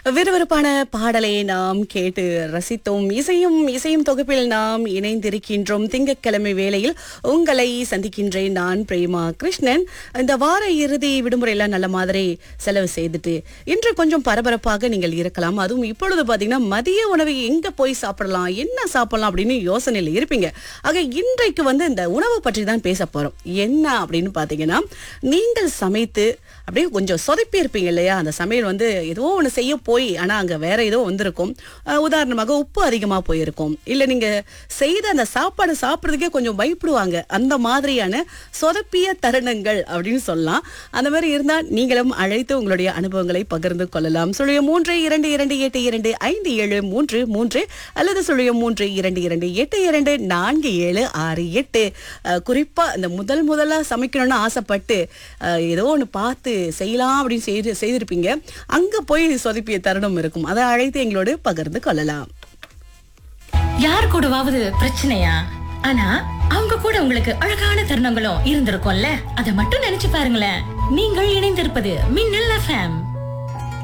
விறுவிறுப்பான பாடலை நாம் கேட்டு ரசித்தோம் இசையும் இசையும் தொகுப்பில் நாம் இணைந்திருக்கின்றோம் திங்கட்கிழமை வேளையில் உங்களை சந்திக்கின்றேன் நான் பிரேமா கிருஷ்ணன் இந்த வார இறுதி விடுமுறையெல்லாம் நல்ல மாதிரி செலவு செய்துட்டு இன்று கொஞ்சம் பரபரப்பாக நீங்கள் இருக்கலாம் அதுவும் இப்பொழுது பாத்தீங்கன்னா மதிய உணவை எங்க போய் சாப்பிடலாம் என்ன சாப்பிடலாம் அப்படின்னு யோசனையில் இருப்பீங்க ஆக இன்றைக்கு வந்து இந்த உணவு பற்றி தான் பேச போறோம் என்ன அப்படின்னு பாத்தீங்கன்னா நீங்கள் சமைத்து அப்படியே கொஞ்சம் சொதப்பி இருப்பீங்க இல்லையா அந்த சமையல் வந்து ஏதோ ஒன்று செய்ய போய் ஆனா அங்க வேற ஏதோ வந்திருக்கும் அஹ் உதாரணமாக உப்பு அதிகமா போயிருக்கும் இல்ல நீங்க செய்த அந்த சாப்பாடு சாப்பிடுறதுக்கே கொஞ்சம் பயப்படுவாங்க அந்த மாதிரியான சொதப்பிய தருணங்கள் அப்படின்னு சொல்லலாம் அந்த மாதிரி இருந்தா நீங்களும் அழைத்து உங்களுடைய அனுபவங்களை பகிர்ந்து கொள்ளலாம் சொல்லிய மூன்று இரண்டு இரண்டு எட்டு இரண்டு ஐந்து ஏழு மூன்று மூன்று அல்லது சொல்லிய மூன்று இரண்டு இரண்டு எட்டு இரண்டு நான்கு ஏழு ஆறு எட்டு அஹ் குறிப்பா இந்த முதல் முதல்ல சமைக்கணும்னு ஆசைப்பட்டு அஹ் ஏதோ ஒன்று பார்த்து செய்யலாம் அப்படின்னு செய்து செய்திருப்பீங்க அங்க போய் சொதப்பிய தருணம் இருக்கும் அதை அழைத்து எங்களோடு பகிர்ந்து கொள்ளலாம் யார் கூடவாவது பிரச்சனையா ஆனா அவங்க கூட உங்களுக்கு அழகான தருணங்களும் இருந்திருக்கும்ல அதை மட்டும் நினைச்சு பாருங்களேன் நீங்கள் இணைந்திருப்பது மின்னல் எஃப்எம்